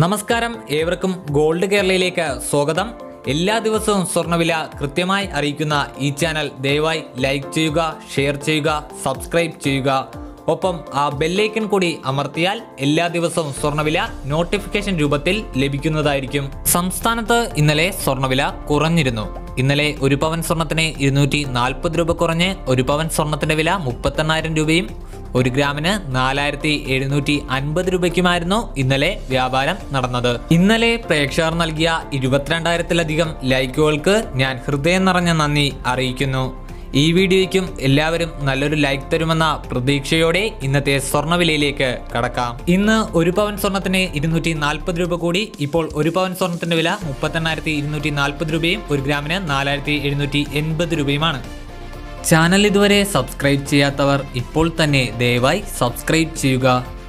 നമസ്കാരം ഏവർക്കും ഗോൾഡ് കേരളയിലേക്ക് സ്വാഗതം എല്ലാ ദിവസവും സ്വർണ്ണവില കൃത്യമായി അറിയിക്കുന്ന ഈ ചാനൽ ദയവായി ലൈക്ക് ചെയ്യുക ഷെയർ ചെയ്യുക സബ്സ്ക്രൈബ് ചെയ്യുക ഒപ്പം ആ ബെല്ലൈക്കൺ കൂടി അമർത്തിയാൽ എല്ലാ ദിവസവും സ്വർണ്ണവില നോട്ടിഫിക്കേഷൻ രൂപത്തിൽ ലഭിക്കുന്നതായിരിക്കും സംസ്ഥാനത്ത് ഇന്നലെ സ്വർണ്ണവില കുറഞ്ഞിരുന്നു ഇന്നലെ ഒരു പവൻ സ്വർണത്തിന് ഇരുന്നൂറ്റി നാൽപ്പത് രൂപ കുറഞ്ഞ് ഒരു പവൻ സ്വർണത്തിന്റെ വില മുപ്പത്തെണ്ണായിരം രൂപയും ഒരു ഗ്രാമിന് നാലായിരത്തി എഴുന്നൂറ്റി അൻപത് രൂപയ്ക്കുമായിരുന്നു ഇന്നലെ വ്യാപാരം നടന്നത് ഇന്നലെ പ്രേക്ഷകർ നൽകിയ ഇരുപത്തിരണ്ടായിരത്തിലധികം ലൈക്കുകൾക്ക് ഞാൻ ഹൃദയം നിറഞ്ഞ നന്ദി അറിയിക്കുന്നു ഈ വീഡിയോയ്ക്കും എല്ലാവരും നല്ലൊരു ലൈക്ക് തരുമെന്ന പ്രതീക്ഷയോടെ ഇന്നത്തെ സ്വർണ്ണവിലയിലേക്ക് കടക്കാം ഇന്ന് ഒരു പവൻ സ്വർണത്തിന് ഇരുന്നൂറ്റി നാൽപ്പത് രൂപ കൂടി ഇപ്പോൾ ഒരു പവൻ സ്വർണത്തിന്റെ വില മുപ്പത്തെണ്ണായിരത്തി ഇരുന്നൂറ്റി നാൽപ്പത് രൂപയും ഒരു ഗ്രാമിന് നാലായിരത്തി എഴുന്നൂറ്റി എൺപത് രൂപയുമാണ് ചാനൽ ഇതുവരെ സബ്സ്ക്രൈബ് ചെയ്യാത്തവർ ഇപ്പോൾ തന്നെ ദയവായി സബ്സ്ക്രൈബ് ചെയ്യുക